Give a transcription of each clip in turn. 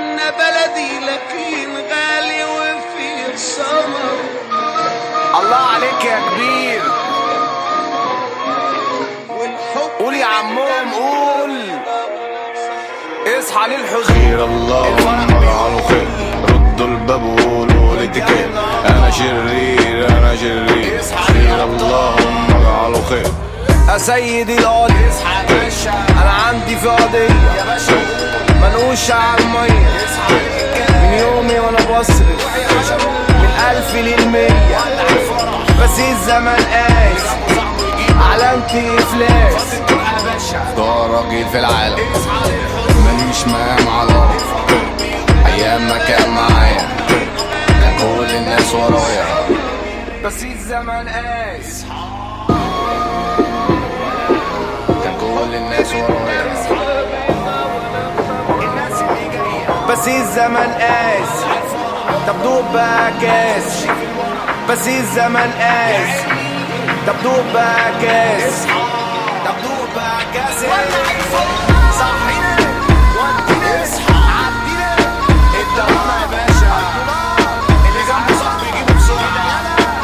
عنا بلدي لكن غالي وفي سمر الله عليك يا كبير والحب قول يا عمهم قول اصحى للحزن خير اللهم اجعله خير ردوا الباب وقولوا لي تكير انا شرير انا شرير خير اللهم اجعله خير يا سيدي القاضي انا عندي في قضية منقوش على المية من يومي وانا بصرف من الف للمية بس الزمن قاس علامتي افلاس ده راجل في العالم ماليش مقام على الارض ايام ما كان معايا كان كل الناس ورايا بس الزمن قاس كان كل الناس ورايا بس الزمن قاس طب دوب بقى كاس بس الزمن قاس طب دوب بقى كاس طب دوب بقى كاس صحينا ودينا عدينا الدوامة يا باشا اللي جنبه صاحبي يجيبه بسرعة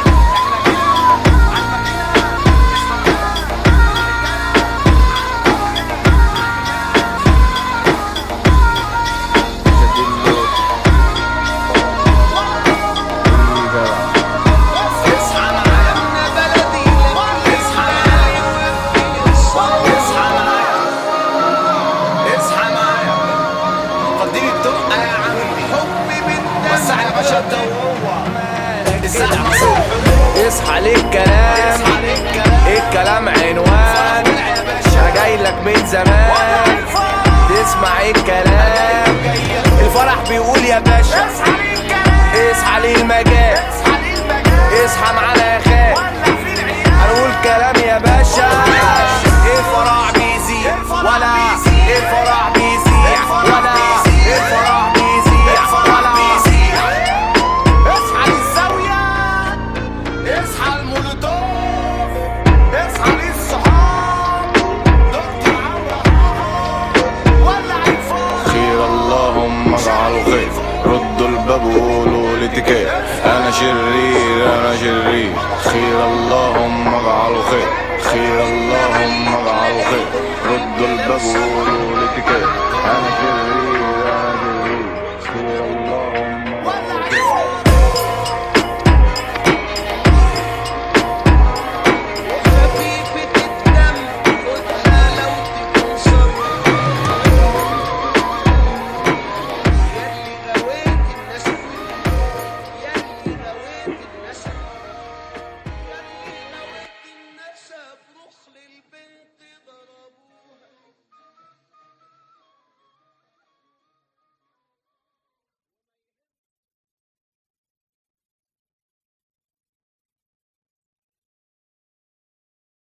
عنا بلدي لكن غالي وفي سمر اصحى معايا اصحى معايا فضيلي الدقة يا عمي حبي بالدم وسع يا باشا الدوار الساعة اصحى للكلام الكلام عنوان انا جاي لك من زمان تسمع الكلام الفرح بيقول يا باشا اصحى للمجال اصحى معانا يا خال هنقول كلام يا باشا الفرح بيزيد ولا الفرح بيزيد ولا الفرح بيزيد ولا اصحى للزاوية اصحى المولوتوف اصحى للصحاب دكتور عمرو ولع الفرح خير اللهم اجعله خير ردوا الباب وقولوا لي تكير انا شرير انا شرير خير اللهم اجعله خير خير